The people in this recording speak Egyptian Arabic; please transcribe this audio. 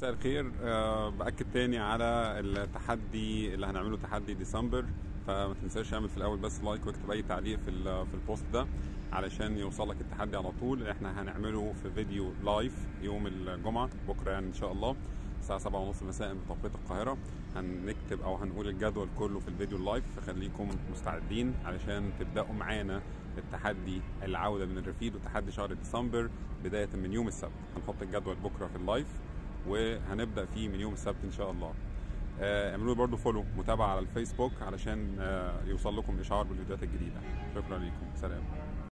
مساء الخير أه باكد تاني على التحدي اللي هنعمله تحدي ديسمبر فما تنساش اعمل في الاول بس لايك واكتب اي تعليق في ال- في البوست ده علشان يوصلك التحدي على طول احنا هنعمله في فيديو لايف يوم الجمعه بكره يعني ان شاء الله الساعه 7:30 مساء بتوقيت القاهره هنكتب او هنقول الجدول كله في الفيديو اللايف فخليكم مستعدين علشان تبداوا معانا التحدي العوده من الرفيد وتحدي شهر ديسمبر بدايه من يوم السبت هنحط الجدول بكره في اللايف وهنبدا فيه من يوم السبت ان شاء الله آه، اعملوا لي برضو فولو متابعه على الفيسبوك علشان آه، يوصل لكم اشعار بالفيديوهات الجديده شكرا لكم سلام